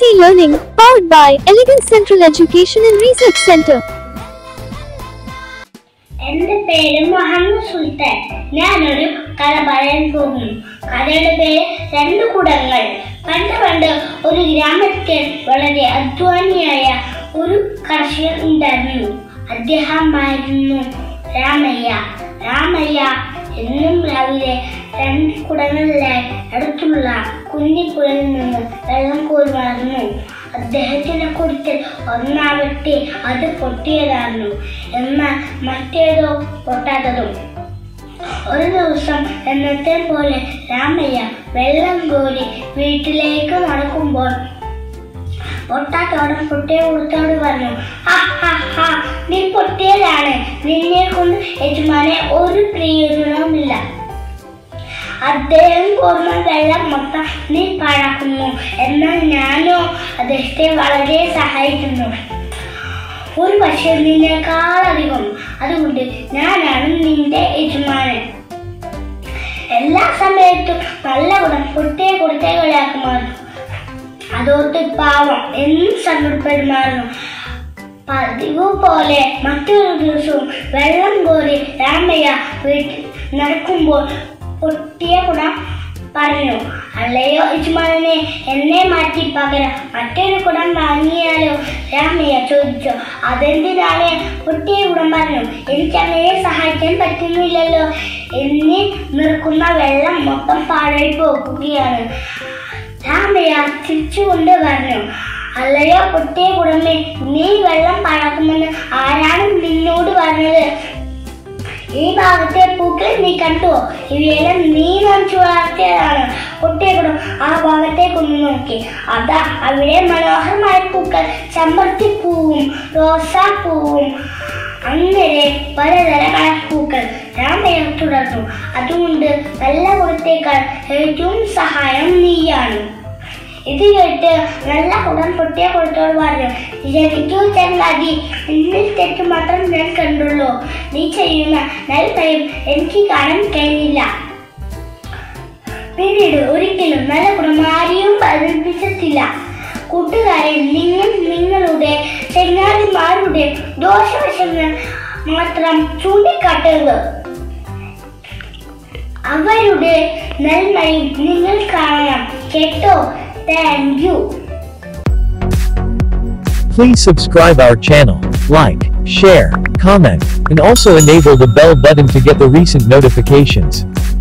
Learning, powered by Elegant Central Education and Research Center. എന്റെ പേര് മുഹമ്മദ് സുൽത്താൻ ഞാനൊരു കഥ പറയാൻ പോകുന്നു കഥയുടെ പേര് രണ്ട് കുടങ്ങൾ പണ്ട് പണ്ട് ഒരു ഗ്രാമത്തിൽ വളരെ അധ്വാനിയായ ഒരു കർഷകൻ ഉണ്ടായിരുന്നു അദ്ദേഹമായിരുന്നു രാമയ്യ രാമയ്യ എന്നും രാവിലെ രണ്ട് കുടങ്ങളിലായി അടുത്തുള്ള കുഞ്ഞിപ്പുഴയിൽ നിന്ന് വെള്ളം കോരുമായിരുന്നു അദ്ദേഹത്തിന്റെ കുടത്തിൽ ഒന്നാവട്ടെ അത് പൊട്ടിയതായിരുന്നു എന്നാൽ മറ്റേതോ പൊട്ടാത്തതും ഒരു ദിവസം എന്നത്തെ പോലെ രാമയ്യ വെള്ളം കോരി വീട്ടിലേക്ക് നടക്കുമ്പോൾ പൊട്ടാത്തോടെ പൊട്ടിയ കൊടുത്തോട് പറഞ്ഞു "ഹാ, ഹാ, ഹാ, നീ പൊട്ടിയതാണ് നിന്നെ കൊണ്ട് യജമാനെ ഒരു പ്രയോജനവുമില്ല അദ്ദേഹം കോർന്ന വെള്ളം മൊത്തം നീ പാഴാക്കുന്നു എന്നാൽ ഞാനോ അദ്ദേഹത്തെ വളരെ സഹായിക്കുന്നു ഒരു പക്ഷേ നിന്നേക്കാളധികം അതുകൊണ്ട് ഞാനാണ് നിന്റെ യജമാനൻ എല്ലാ സമയത്തും നല്ല ഗുണം പൊട്ടിയ കൊടുത്തേ കളിയാക്കുമായിരുന്നു അതോട്ട് പാവം എന്നും സങ്കടപ്പെടുമായിരുന്നു പതിവ് പോലെ മറ്റൊരു ദിവസവും വെള്ളം കോരി രാമയ്യ വീട്ടിൽ നടക്കുമ്പോൾ പൊട്ടിയ കുടം പറഞ്ഞു അല്ലയോ യജമാനെ എന്നെ മാറ്റി പകരം മറ്റൊരു കുടം വാങ്ങിയാലോ രാമയ്യ ചോദിച്ചു അതെന്തിനാണ് പൊട്ടിയ കുടം പറഞ്ഞു എനിക്ക് അങ്ങയെ സഹായിക്കാൻ പറ്റുന്നില്ലല്ലോ എന്നിൽ നിൽക്കുന്ന വെള്ളം മൊത്തം പാഴായി പോകുകയാണ് രാമയ്യ തിരിച്ചുകൊണ്ട് പറഞ്ഞു അല്ലയോ പൊട്ടിയ കുടമേ നീ വെള്ളം പാഴാക്കുമെന്ന് ആരാണ് നിന്നോട് പറഞ്ഞത് ഈ ഭാഗത്തെ പൂക്കൾ നീ കണ്ടുവോ ഇവയെല്ലാം നീ നനച്ചു വളർത്തിയതാണ് കുട്ടികളും ആ ഭാഗത്തേക്കൊന്ന് നോക്കി അതാ അവിടെ മനോഹരമായ പൂക്കൾ ചമ്പരത്തി പൂവും റോസാപ്പൂവും അങ്ങനെ പലതരം പൂക്കൾ രാമയ്യ തുടർന്നു അതുകൊണ്ട് നല്ല കുടത്തേക്കാൾ ഏറ്റവും സഹായം നീയാണ് ഇത് കേട്ട് നല്ല കുടം പൊട്ടിയ കുടത്തോട് പറഞ്ഞു ജനിക്കൂ ചങ്ങാതി എന്നിൽ തെറ്റ് മാത്രം ഞാൻ കണ്ടുള്ളൂ നീ ചെയ്യുന്ന നൽകയും എനിക്ക് കാണാൻ കഴിഞ്ഞില്ല പിന്നീട് ഒരിക്കലും നല്ല കുടം ആരെയും പഠിപ്പിച്ചിട്ടില്ല കൂട്ടുകാരെ നിങ്ങൾ നിങ്ങളുടെ ചങ്ങാതിമാരുടെ ദോഷവശങ്ങൾ മാത്രം ചൂണ്ടിക്കാട്ടരുത് അവരുടെ നന്മയും നിങ്ങൾ കാണണം കേട്ടോ thank you Please subscribe our channel, like, share, comment, and also enable the bell button to get the recent notifications.